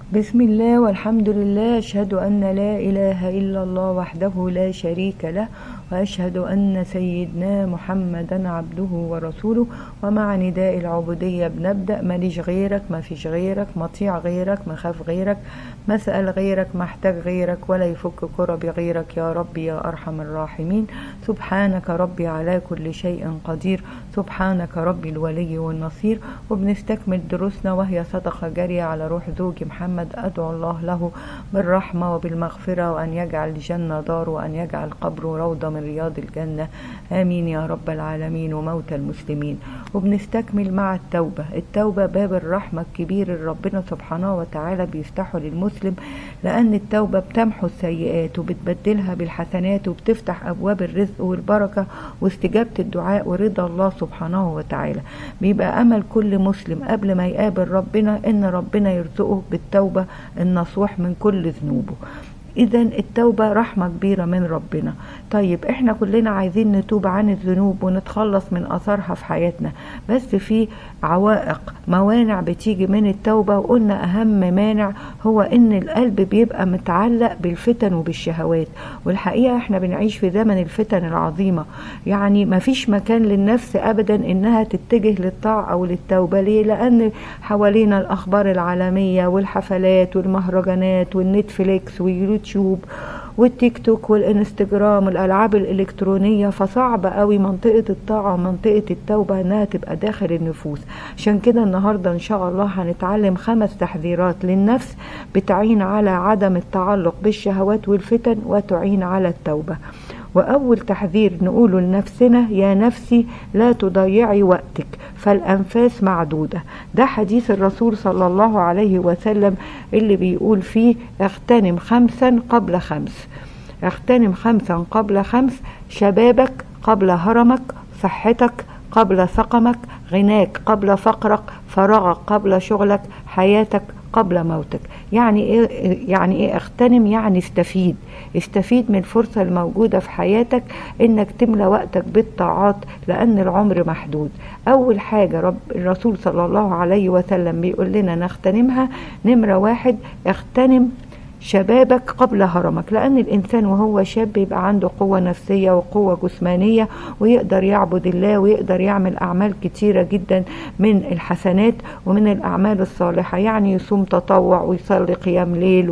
بسم الله والحمد لله أشهد أن لا إله إلا الله وحده لا شريك له وأشهد أن سيدنا محمدا عبده ورسوله ومع نداء العبودية بنبدأ ماليش غيرك ما فيش غيرك مطيع غيرك مخاف غيرك مسأل غيرك محتاج غيرك ولا يفك كرب غيرك يا ربي يا أرحم الراحمين سبحانك ربي على كل شيء قدير سبحانك ربي الولي والنصير وبنستكمل دروسنا وهي صدقة جارية على روح زوجي محمد أدعو الله له بالرحمة وبالمغفرة وأن يجعل الجنة دار وأن يجعل قبره روضة من رياض الجنة آمين يا رب العالمين وموتى المسلمين وبنستكمل مع التوبة التوبة باب الرحمة الكبير اللي ربنا سبحانه وتعالى بيفتحه للمسلم لأن التوبة بتمحو السيئات وبتبدلها بالحسنات وبتفتح أبواب الرزق والبركة واستجابة الدعاء ورضا الله سبحانه وتعالى بيبقى أمل كل مسلم قبل ما يقابل ربنا إن ربنا يرزقه بالتوبة النصوح من كل ذنوبه اذا التوبه رحمه كبيره من ربنا طيب احنا كلنا عايزين نتوب عن الذنوب ونتخلص من اثارها في حياتنا بس في عوائق موانع بتيجي من التوبه وقلنا اهم مانع هو ان القلب بيبقى متعلق بالفتن وبالشهوات والحقيقه احنا بنعيش في زمن الفتن العظيمه يعني ما فيش مكان للنفس ابدا انها تتجه للطاعه او للتوبه ليه لان حوالينا الاخبار العالميه والحفلات والمهرجانات والنتفليكس ويوتيوب اليوتيوب والتيك توك والانستجرام والالعاب الالكترونيه فصعب قوي منطقه الطاعه ومنطقه التوبه انها تبقى داخل النفوس عشان كده النهارده ان شاء الله هنتعلم خمس تحذيرات للنفس بتعين على عدم التعلق بالشهوات والفتن وتعين على التوبه وأول تحذير نقوله لنفسنا يا نفسي لا تضيعي وقتك فالأنفاس معدودة ده حديث الرسول صلى الله عليه وسلم اللي بيقول فيه اغتنم خمسا قبل خمس اغتنم خمسا قبل خمس شبابك قبل هرمك صحتك قبل سقمك غناك قبل فقرك فراغك قبل شغلك حياتك قبل موتك يعني ايه يعني ايه اغتنم يعني استفيد استفيد من الفرصة الموجودة في حياتك انك تملى وقتك بالطاعات لان العمر محدود اول حاجة رب الرسول صلى الله عليه وسلم بيقول لنا نغتنمها نمرة واحد اغتنم شبابك قبل هرمك لأن الإنسان وهو شاب بيبقى عنده قوة نفسية وقوة جسمانية ويقدر يعبد الله ويقدر يعمل أعمال كتيرة جدا من الحسنات ومن الأعمال الصالحة يعني يصوم تطوع ويصلي قيام ليل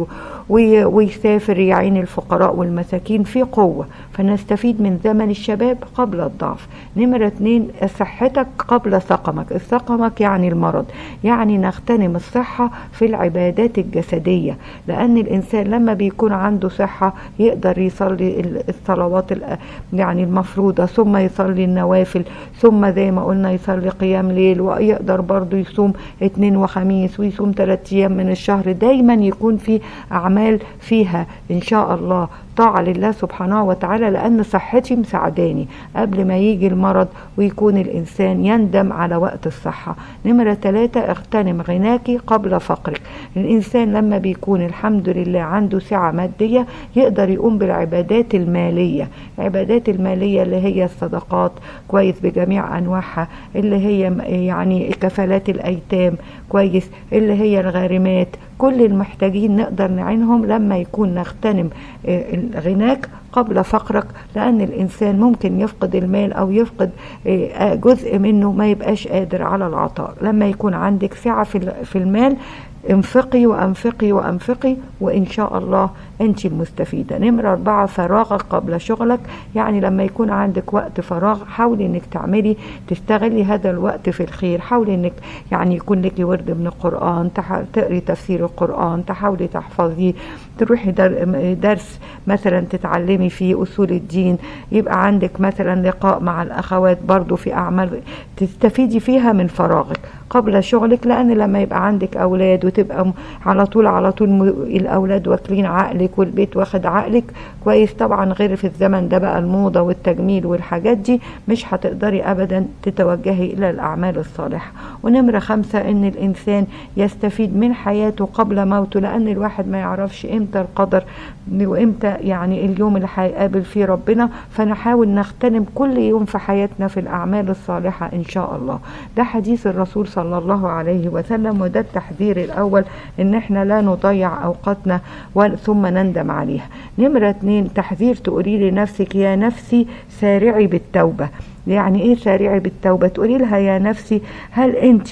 ويسافر يعين الفقراء والمساكين في قوة فنستفيد من زمن الشباب قبل الضعف نمرة اتنين صحتك قبل سقمك السقمك يعني المرض يعني نغتنم الصحة في العبادات الجسدية لأن الإنسان لما بيكون عنده صحة يقدر يصلي الصلوات يعني المفروضة ثم يصلي النوافل ثم زي ما قلنا يصلي قيام ليل ويقدر برضه يصوم اثنين وخميس ويصوم ثلاثة أيام من الشهر دايما يكون في أعمال فيها إن شاء الله طاعة لله سبحانه وتعالى لأن صحتي مساعداني قبل ما يجي المرض ويكون الإنسان يندم على وقت الصحة نمرة ثلاثة اغتنم غناك قبل فقرك الإنسان لما بيكون الحمد لله عنده سعة مادية يقدر يقوم بالعبادات المالية العبادات المالية اللي هي الصدقات كويس بجميع أنواعها اللي هي يعني كفالات الأيتام كويس اللي هي الغارمات كل المحتاجين نقدر نعينهم لما يكون نغتنم غناك قبل فقرك لأن الإنسان ممكن يفقد المال أو يفقد جزء منه ما يبقاش قادر على العطاء لما يكون عندك سعة في المال انفقي وانفقي وانفقي وان شاء الله انت المستفيدة نمرة اربعة فراغك قبل شغلك يعني لما يكون عندك وقت فراغ حاولي انك تعملي تستغلي هذا الوقت في الخير حاولي انك يعني يكون لك ورد من القرآن تقري تفسير القرآن تحاولي تحفظيه تروحي درس مثلا تتعلمي فيه اصول الدين يبقى عندك مثلا لقاء مع الاخوات برضو في اعمال تستفيدي فيها من فراغك قبل شغلك لان لما يبقى عندك اولاد وتبقى على طول على طول الاولاد واكلين عقلك والبيت واخد عقلك كويس طبعا غير في الزمن ده بقى الموضه والتجميل والحاجات دي مش هتقدري ابدا تتوجهي الى الاعمال الصالحه ونمره خمسه ان الانسان يستفيد من حياته قبل موته لان الواحد ما يعرفش امتى القدر وامتى يعني اليوم اللي هيقابل فيه ربنا فنحاول نغتنم كل يوم في حياتنا في الاعمال الصالحه ان شاء الله ده حديث الرسول صلى الله عليه وسلم وده التحذير الأول إن إحنا لا نضيع أوقاتنا ثم نندم عليها نمرة اتنين تحذير تقولي لنفسك يا نفسي سارعي بالتوبة يعني ايه سارعي بالتوبة تقولي لها يا نفسي هل انت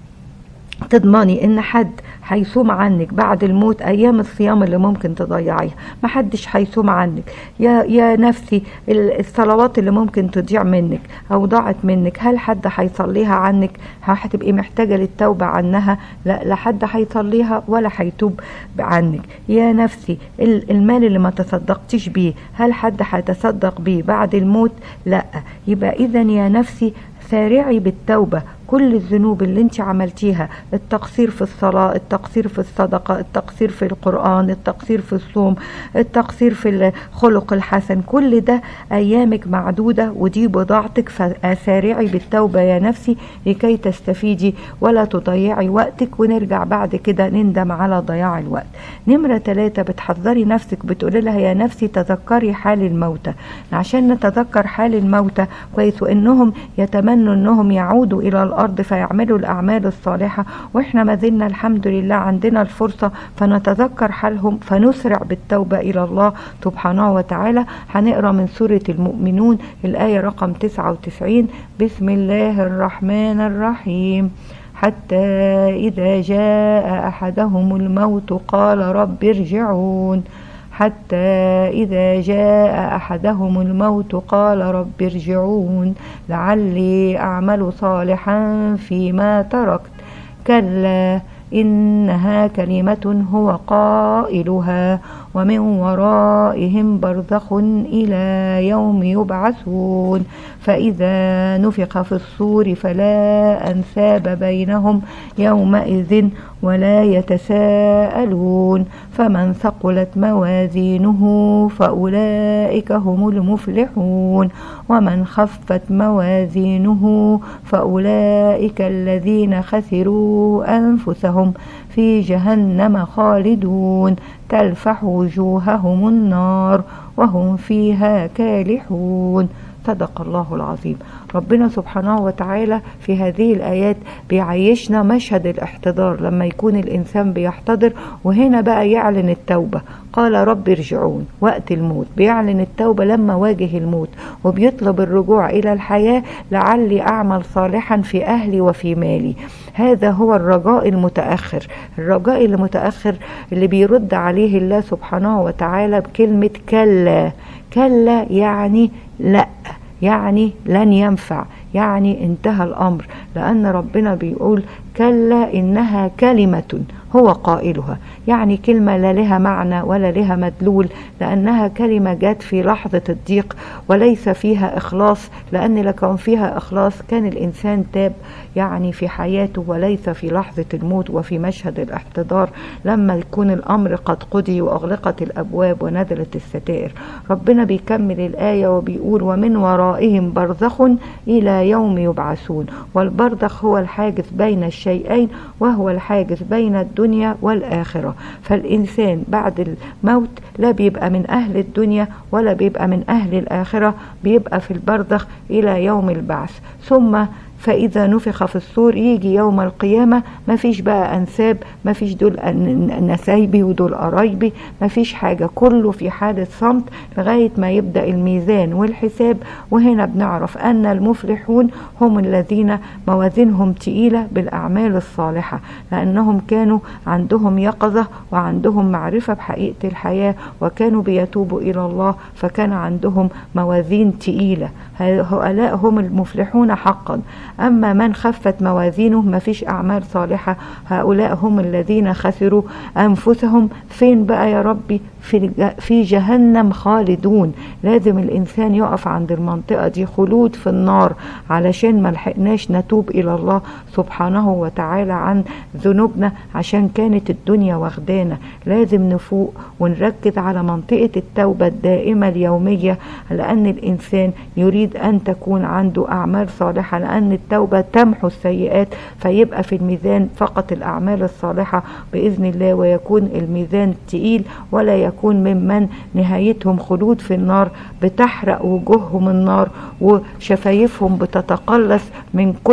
تضمني ان حد هيصوم عنك بعد الموت ايام الصيام اللي ممكن تضيعيها محدش هيصوم عنك يا يا نفسي الصلوات اللي ممكن تضيع منك او ضاعت منك هل حد هيصليها عنك هتبقي محتاجه للتوبه عنها لا لا حد هيصليها ولا هيتوب عنك يا نفسي المال اللي ما تصدقتيش بيه هل حد هيتصدق بيه بعد الموت لا يبقى اذا يا نفسي سارعي بالتوبه كل الذنوب اللي انت عملتيها التقصير في الصلاة التقصير في الصدقة التقصير في القرآن التقصير في الصوم التقصير في الخلق الحسن كل ده أيامك معدودة ودي بضاعتك فسارعي بالتوبة يا نفسي لكي تستفيدي ولا تضيعي وقتك ونرجع بعد كده نندم على ضياع الوقت نمرة ثلاثة بتحذري نفسك بتقولي لها يا نفسي تذكري حال الموتى عشان نتذكر حال الموتى كويس وانهم يتمنوا انهم يعودوا الى الارض فيعملوا الاعمال الصالحه واحنا ما زلنا الحمد لله عندنا الفرصه فنتذكر حالهم فنسرع بالتوبه الى الله سبحانه وتعالى هنقرا من سوره المؤمنون الايه رقم 99 بسم الله الرحمن الرحيم حتى إذا جاء أحدهم الموت قال رب ارجعون حتى إذا جاء أحدهم الموت قال رب ارجعون لعلي أعمل صالحا فيما تركت كلا إنها كلمة هو قائلها ومن ورائهم برزخ إلى يوم يبعثون فإذا نفخ في الصور فلا أنساب بينهم يومئذ ولا يتساءلون فمن ثقلت موازينه فأولئك هم المفلحون ومن خفت موازينه فأولئك الذين خسروا أنفسهم في جهنم خالدون تلفح وجوههم النار وهم فيها كالحون صدق الله العظيم ربنا سبحانه وتعالى في هذه الآيات بيعيشنا مشهد الاحتضار لما يكون الإنسان بيحتضر وهنا بقى يعلن التوبة قال رب ارجعون وقت الموت بيعلن التوبة لما واجه الموت وبيطلب الرجوع إلى الحياة لعلي أعمل صالحا في أهلي وفي مالي هذا هو الرجاء المتأخر الرجاء المتأخر اللي بيرد عليه الله سبحانه وتعالى بكلمة كلا كلا يعني لا يعني لن ينفع يعني انتهى الامر لان ربنا بيقول كلا انها كلمه هو قائلها يعني كلمة لا لها معنى ولا لها مدلول لأنها كلمة جت في لحظة الضيق وليس فيها إخلاص لأن لو كان فيها إخلاص كان الإنسان تاب يعني في حياته وليس في لحظة الموت وفي مشهد الاحتضار لما يكون الأمر قد قضي وأغلقت الأبواب ونزلت الستائر ربنا بيكمل الآية وبيقول ومن ورائهم برزخ إلى يوم يبعثون والبرزخ هو الحاجز بين الشيئين وهو الحاجز بين الدنيا والآخرة فالإنسان بعد الموت لا بيبقى من أهل الدنيا ولا بيبقى من أهل الآخرة بيبقى في البرزخ إلى يوم البعث ثم فإذا نفخ في الصور يجي يوم القيامة ما فيش بقى أنساب ما فيش دول نسايبي ودول قرايبي ما فيش حاجة كله في حالة صمت لغاية ما يبدأ الميزان والحساب وهنا بنعرف أن المفلحون هم الذين موازينهم تقيلة بالأعمال الصالحة لأنهم كانوا عندهم يقظة وعندهم معرفة بحقيقة الحياة وكانوا بيتوبوا إلى الله فكان عندهم موازين تقيلة هؤلاء هم المفلحون حقا أما من خفت موازينه ما فيش أعمال صالحة هؤلاء هم الذين خسروا أنفسهم فين بقى يا ربي في في جهنم خالدون لازم الانسان يقف عند المنطقه دي خلود في النار علشان ما لحقناش نتوب الى الله سبحانه وتعالى عن ذنوبنا عشان كانت الدنيا واخدانا لازم نفوق ونركز على منطقه التوبه الدائمه اليوميه لان الانسان يريد ان تكون عنده اعمال صالحه لان التوبه تمحو السيئات فيبقى في الميزان فقط الاعمال الصالحه باذن الله ويكون الميزان تقيل ولا يكون يكون ممن نهايتهم خلود في النار بتحرق وجوههم النار وشفايفهم بتتقلص من كتر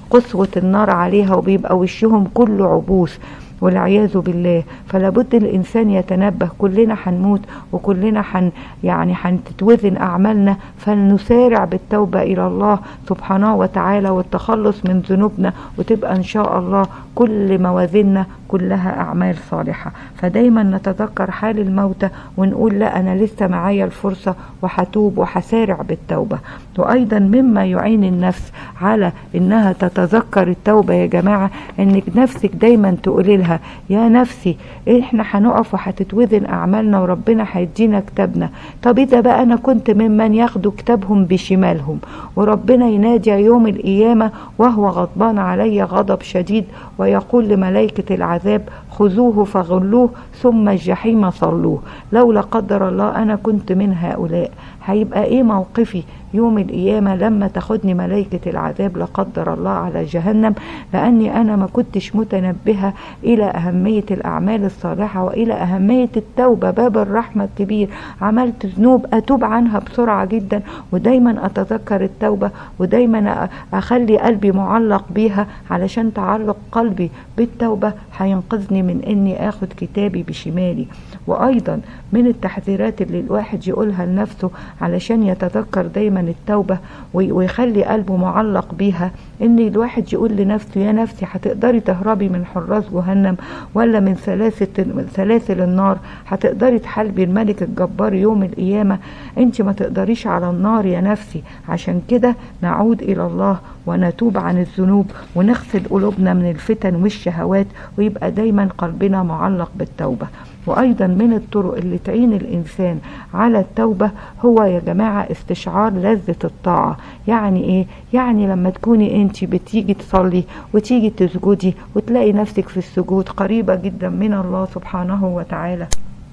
قسوة النار عليها وبيبقى وشهم كله عبوس والعياذ بالله فلا بد الانسان يتنبه كلنا هنموت وكلنا حن يعني هتتوزن اعمالنا فلنسارع بالتوبه الى الله سبحانه وتعالى والتخلص من ذنوبنا وتبقى ان شاء الله كل موازيننا كلها اعمال صالحه فدايما نتذكر حال الموتى ونقول لا انا لسه معايا الفرصه وهتوب وهسارع بالتوبه وايضا مما يعين النفس على انها تتذكر التوبه يا جماعه انك نفسك دايما تقولي لها يا نفسي احنا هنقف وهتتوزن اعمالنا وربنا هيدينا كتابنا طب اذا بقى انا كنت ممن ياخدوا كتابهم بشمالهم وربنا ينادي يوم القيامه وهو غضبان علي غضب شديد ويقول لملائكه العذاب خذوه فغلوه ثم الجحيم صلوه لو لا قدر الله انا كنت من هؤلاء هيبقى ايه موقفي يوم القيامة لما تاخدني ملائكة العذاب لا قدر الله على جهنم لأني أنا ما كنتش متنبهة إلى أهمية الأعمال الصالحة وإلى أهمية التوبة باب الرحمة الكبير عملت ذنوب أتوب عنها بسرعة جدا ودايما أتذكر التوبة ودايما أخلي قلبي معلق بيها علشان تعلق قلبي بالتوبة هينقذني من إني آخد كتابي بشمالي وأيضا من التحذيرات اللي الواحد يقولها لنفسه علشان يتذكر دايما التوبة ويخلي قلبه معلق بيها ان الواحد يقول لنفسه يا نفسي هتقدري تهربي من حراس جهنم ولا من سلاسل سلاسل النار هتقدري تحاربي الملك الجبار يوم القيامة انت ما تقدريش على النار يا نفسي عشان كده نعود الى الله ونتوب عن الذنوب ونغسل قلوبنا من الفتن والشهوات ويبقى دايما قلبنا معلق بالتوبة وأيضا من الطرق اللي تعين الإنسان على التوبة هو يا جماعة استشعار لذة الطاعة يعني إيه؟ يعني لما تكوني أنت بتيجي تصلي وتيجي تسجدي وتلاقي نفسك في السجود قريبة جدا من الله سبحانه وتعالى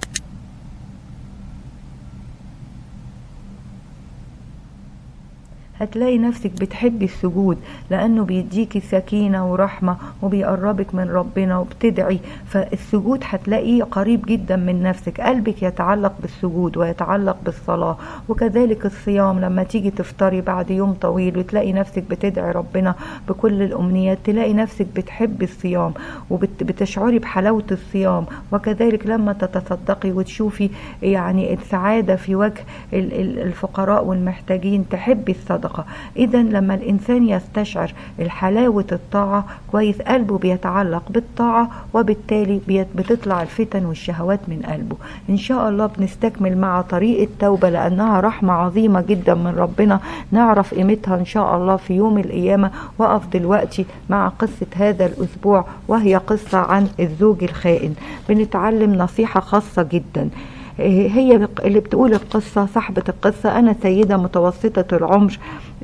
هتلاقي نفسك بتحبي السجود لانه بيديكي سكينه ورحمه وبيقربك من ربنا وبتدعي فالسجود هتلاقيه قريب جدا من نفسك قلبك يتعلق بالسجود ويتعلق بالصلاه وكذلك الصيام لما تيجي تفطري بعد يوم طويل وتلاقي نفسك بتدعي ربنا بكل الامنيات تلاقي نفسك بتحبي الصيام وبتشعري بحلاوه الصيام وكذلك لما تتصدقي وتشوفي يعني السعاده في وجه الفقراء والمحتاجين تحبي الصدقه الصدقة إذا لما الإنسان يستشعر الحلاوة الطاعة كويس قلبه بيتعلق بالطاعة وبالتالي بتطلع الفتن والشهوات من قلبه إن شاء الله بنستكمل مع طريق التوبة لأنها رحمة عظيمة جدا من ربنا نعرف قيمتها إن شاء الله في يوم القيامة وقف دلوقتي مع قصة هذا الأسبوع وهي قصة عن الزوج الخائن بنتعلم نصيحة خاصة جدا هي اللي بتقول القصة صاحبة القصة أنا سيدة متوسطة العمر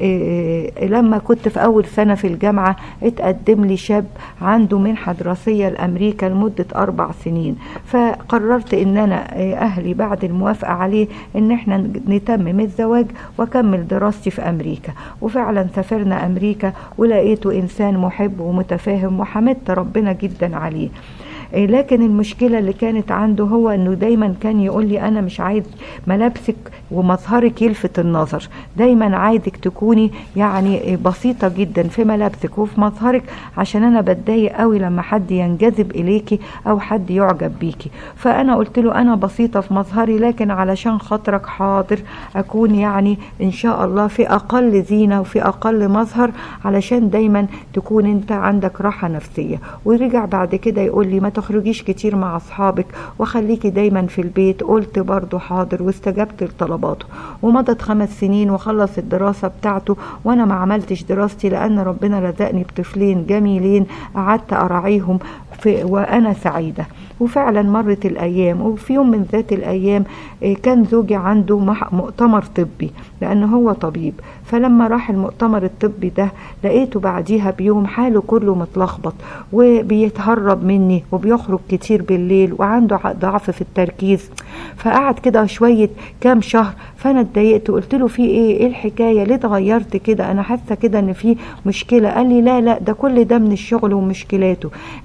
لما كنت في أول سنة في الجامعة اتقدم لي شاب عنده منحة دراسية لأمريكا لمدة أربع سنين فقررت إن أنا أهلي بعد الموافقة عليه إن احنا نتمم الزواج وأكمل دراستي في أمريكا وفعلا سافرنا أمريكا ولقيته إنسان محب ومتفاهم وحمدت ربنا جدا عليه لكن المشكلة اللي كانت عنده هو انه دايما كان يقول لي انا مش عايز ملابسك ومظهرك يلفت النظر دايما عايزك تكوني يعني بسيطة جدا في ملابسك وفي مظهرك عشان انا بتضايق قوي لما حد ينجذب اليكي او حد يعجب بيكي فانا قلت له انا بسيطة في مظهري لكن علشان خاطرك حاضر اكون يعني ان شاء الله في اقل زينة وفي اقل مظهر علشان دايما تكون انت عندك راحة نفسية ورجع بعد كده يقول لي ما تخرجيش كتير مع اصحابك وخليكي دايما في البيت قلت برضو حاضر واستجبت لطلباته ومضت خمس سنين وخلص الدراسة بتاعته وانا ما عملتش دراستي لان ربنا رزقني بطفلين جميلين قعدت اراعيهم في وانا سعيدة وفعلا مرت الايام وفي يوم من ذات الايام كان زوجي عنده مؤتمر طبي لان هو طبيب فلما راح المؤتمر الطبي ده لقيته بعديها بيوم حاله كله متلخبط وبيتهرب مني وبيخرج كتير بالليل وعنده ضعف في التركيز فقعد كده شوية كام شهر فانا اتضايقت قلت له في ايه ايه الحكاية ليه اتغيرت كده انا حاسة كده ان في مشكلة قال لي لا لا ده كل ده من الشغل ومشكلاته لكن انا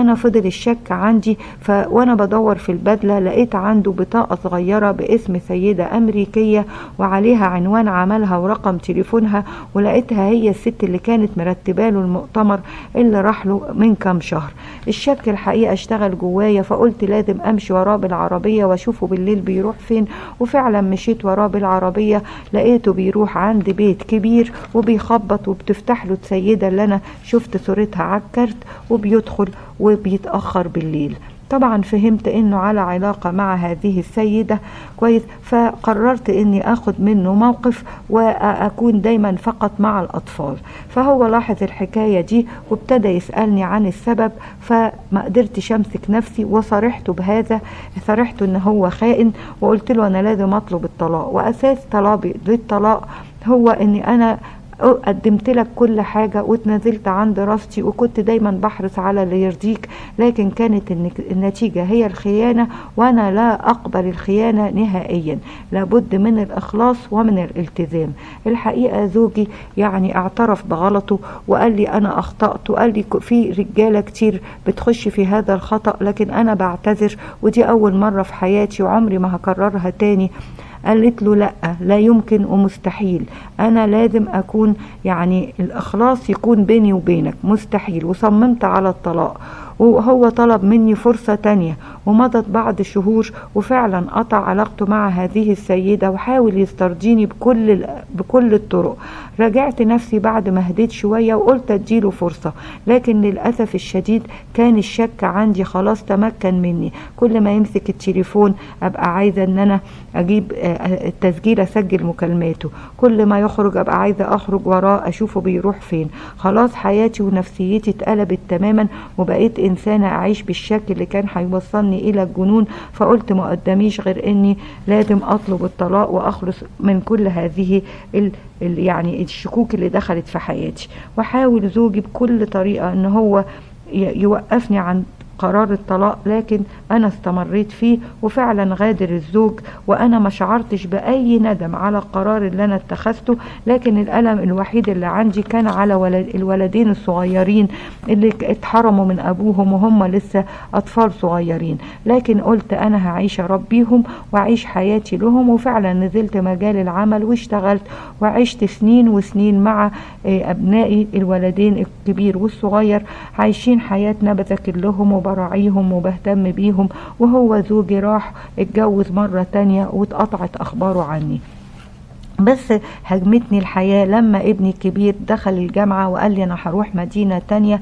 انا فضل الشك عندي ف وانا بدور في البدله لقيت عنده بطاقه صغيره باسم سيده امريكيه وعليها عنوان عملها ورقم تليفونها ولقيتها هي الست اللي كانت مرتبه له المؤتمر اللي راح له من كام شهر الشك الحقيقه اشتغل جوايا فقلت لازم امشي وراه بالعربيه واشوفه بالليل بيروح فين وفعلا مشيت وراه بالعربيه لقيته بيروح عند بيت كبير وبيخبط وبتفتح له السيده اللي انا شفت صورتها على الكارت وبيدخل وبيتاخر بالليل طبعا فهمت انه على علاقة مع هذه السيدة كويس فقررت اني اخد منه موقف واكون دايما فقط مع الاطفال فهو لاحظ الحكاية دي وابتدى يسألني عن السبب فما قدرتش امسك نفسي وصرحته بهذا صرحته ان هو خائن وقلت له انا لازم اطلب الطلاق واساس طلبي للطلاق هو اني انا قدمت لك كل حاجة واتنازلت عن دراستي وكنت دايما بحرص على اللي يرضيك لكن كانت النتيجة هي الخيانة وانا لا اقبل الخيانة نهائيا لابد من الاخلاص ومن الالتزام الحقيقة زوجي يعني اعترف بغلطه وقال لي انا اخطأت وقال لي في رجالة كتير بتخش في هذا الخطأ لكن انا بعتذر ودي اول مرة في حياتي وعمري ما هكررها تاني قالت له لا لا يمكن ومستحيل انا لازم اكون يعني الاخلاص يكون بيني وبينك مستحيل وصممت على الطلاق وهو طلب مني فرصة تانية ومضت بعض شهور وفعلا قطع علاقته مع هذه السيدة وحاول يسترضيني بكل بكل الطرق راجعت نفسي بعد ما هديت شوية وقلت اديله فرصة لكن للأسف الشديد كان الشك عندي خلاص تمكن مني كل ما يمسك التليفون ابقى عايزة ان انا اجيب التسجيل اسجل مكالماته كل ما يخرج ابقى عايزة اخرج وراه اشوفه بيروح فين خلاص حياتي ونفسيتي اتقلبت تماما وبقيت انسانة اعيش بالشك اللي كان هيوصلني الى الجنون فقلت ما قداميش غير اني لازم اطلب الطلاق واخلص من كل هذه ال يعني الشكوك اللي دخلت في حياتي وحاول زوجي بكل طريقة ان هو يوقفني عن قرار الطلاق لكن انا استمريت فيه وفعلا غادر الزوج وانا ما شعرتش باي ندم على القرار اللي انا اتخذته لكن الالم الوحيد اللي عندي كان على ولد الولدين الصغيرين اللي اتحرموا من ابوهم وهم لسه اطفال صغيرين لكن قلت انا هعيش اربيهم واعيش حياتي لهم وفعلا نزلت مجال العمل واشتغلت وعشت سنين وسنين مع ابنائي الولدين الكبير والصغير عايشين حياتنا بذاكر لهم وبراعيهم وبهتم بيهم وهو زوجي راح اتجوز مرة تانية واتقطعت اخباره عني بس هجمتني الحياة لما ابني الكبير دخل الجامعة وقال لي أنا هروح مدينة تانية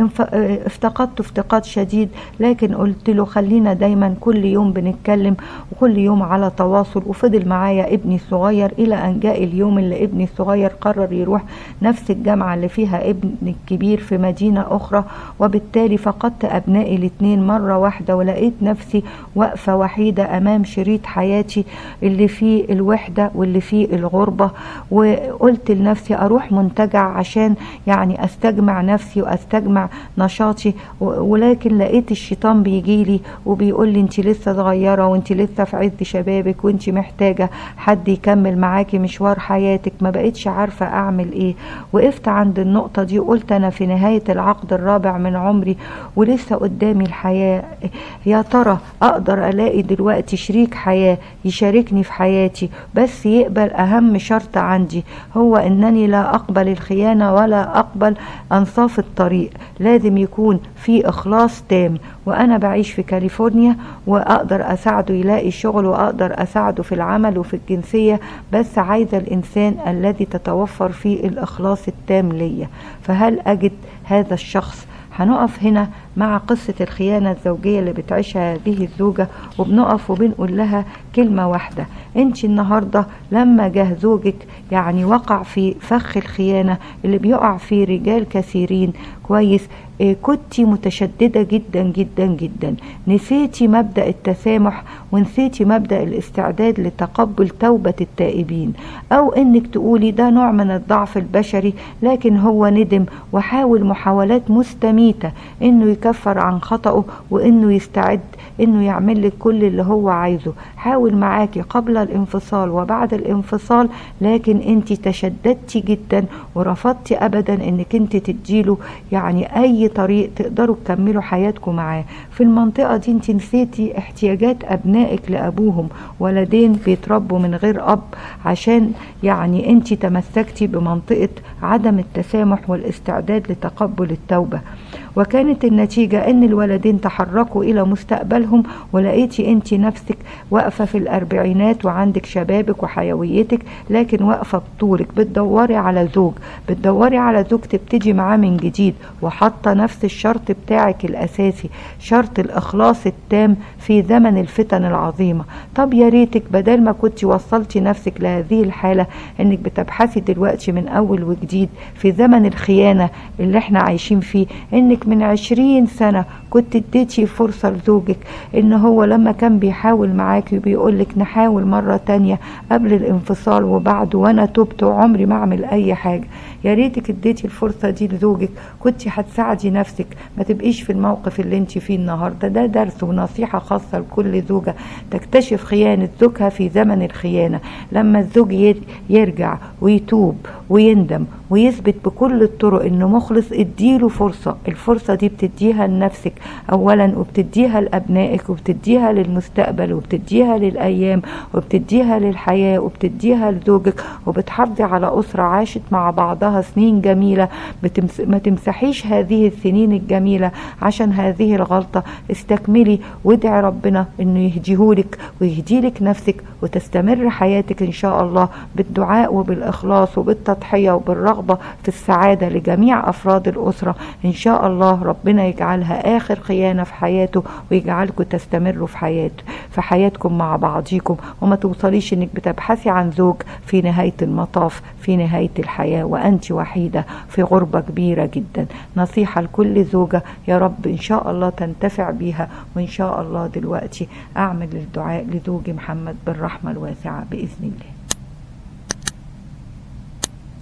افتقدته افتقاد شديد لكن قلت له خلينا دايما كل يوم بنتكلم وكل يوم على تواصل وفضل معايا ابني الصغير إلى أن جاء اليوم اللي ابني الصغير قرر يروح نفس الجامعة اللي فيها ابني الكبير في مدينة أخرى وبالتالي فقدت أبنائي الاتنين مرة واحدة ولقيت نفسي واقفة وحيدة أمام شريط حياتي اللي فيه الوحدة واللي فيه الغربة وقلت لنفسي أروح منتجع عشان يعني أستجمع نفسي وأستجمع نشاطي ولكن لقيت الشيطان بيجيلي وبيقول لي أنت لسه صغيرة وأنت لسه في عز شبابك وأنت محتاجة حد يكمل معاكي مشوار حياتك ما بقيتش عارفة أعمل إيه وقفت عند النقطة دي وقلت أنا في نهاية العقد الرابع من عمري ولسه قدامي الحياة يا ترى أقدر ألاقي دلوقتي شريك حياة يشاركني في حياتي بس يقبل أهم شرط عندي هو أنني لا أقبل الخيانة ولا أقبل أنصاف الطريق لازم يكون في إخلاص تام وأنا بعيش في كاليفورنيا وأقدر أساعده يلاقي شغل وأقدر أساعده في العمل وفي الجنسية بس عايزة الإنسان الذي تتوفر فيه الإخلاص التام ليا فهل أجد هذا الشخص هنقف هنا مع قصة الخيانة الزوجية اللي بتعيشها هذه الزوجة وبنقف وبنقول لها كلمة واحدة انت النهاردة لما جه زوجك يعني وقع في فخ الخيانة اللي بيقع فيه رجال كثيرين كويس إيه كنتي متشددة جدا جدا جدا نسيتي مبدأ التسامح ونسيتي مبدأ الاستعداد لتقبل توبة التائبين او انك تقولي ده نوع من الضعف البشري لكن هو ندم وحاول محاولات مستميتة انه يكفر عن خطأه وانه يستعد انه يعمل لك كل اللي هو عايزه حاول معاكي قبل الانفصال وبعد الانفصال لكن انت تشددتي جدا ورفضتي ابدا انك انت تديله يعني اي طريق تقدروا تكملوا حياتكم معاه في المنطقة دي انت نسيتي احتياجات ابنائك لابوهم ولدين بيتربوا من غير اب عشان يعني انت تمسكتي بمنطقة عدم التسامح والاستعداد لتقبل التوبة وكانت النتيجة ان الولدين تحركوا الى مستقبلهم ولقيتي انت نفسك واقفة في الاربعينات وعندك شبابك وحيويتك لكن واقفة بطولك بتدوري على زوج بتدوري على زوج تبتدي معاه من جديد وحاطة نفس الشرط بتاعك الاساسي شرط الاخلاص التام في زمن الفتن العظيمة طب يا ريتك بدل ما كنت وصلتي نفسك لهذه الحالة انك بتبحثي دلوقتي من اول وجديد في زمن الخيانة اللي احنا عايشين فيه انك من عشرين سنة كنت اديتي فرصة لزوجك ان هو لما كان بيحاول معاكي وبيقولك نحاول مرة تانية قبل الانفصال وبعده وانا تبت وعمري ما اعمل اي حاجة يا ريتك اديتي الفرصة دي لزوجك كنت هتساعدي نفسك ما تبقيش في الموقف اللي انت فيه النهاردة ده درس ونصيحة خاصة لكل زوجة تكتشف خيانة زوجها في زمن الخيانة لما الزوج يرجع ويتوب ويندم ويثبت بكل الطرق انه مخلص اديله فرصة الفرصة دي بتديها لنفسك اولا وبتديها لابنائك وبتديها للمستقبل وبتديها للايام وبتديها للحياة وبتديها لزوجك وبتحافظي على اسرة عاشت مع بعضها سنين جميلة بتمس... ما تمسحيش هذه السنين الجميلة عشان هذه الغلطة استكملي وادعي ربنا انه يهديهولك ويهديلك نفسك وتستمر حياتك ان شاء الله بالدعاء وبالاخلاص وبالتضحية وبالرغبة في السعادة لجميع افراد الاسرة ان شاء الله ربنا يجعلها اخر خيانة في حياته ويجعلكم تستمروا في حياته في حياتكم مع بعضيكم وما توصليش انك بتبحثي عن زوج في نهاية المطاف في نهاية الحياة وانت وحيدة في غربة كبيرة جدا نصيحة لكل زوجة يا رب ان شاء الله تنتفع بيها وان شاء الله دلوقتي اعمل الدعاء لزوجي محمد بالرحمة الواسعة باذن الله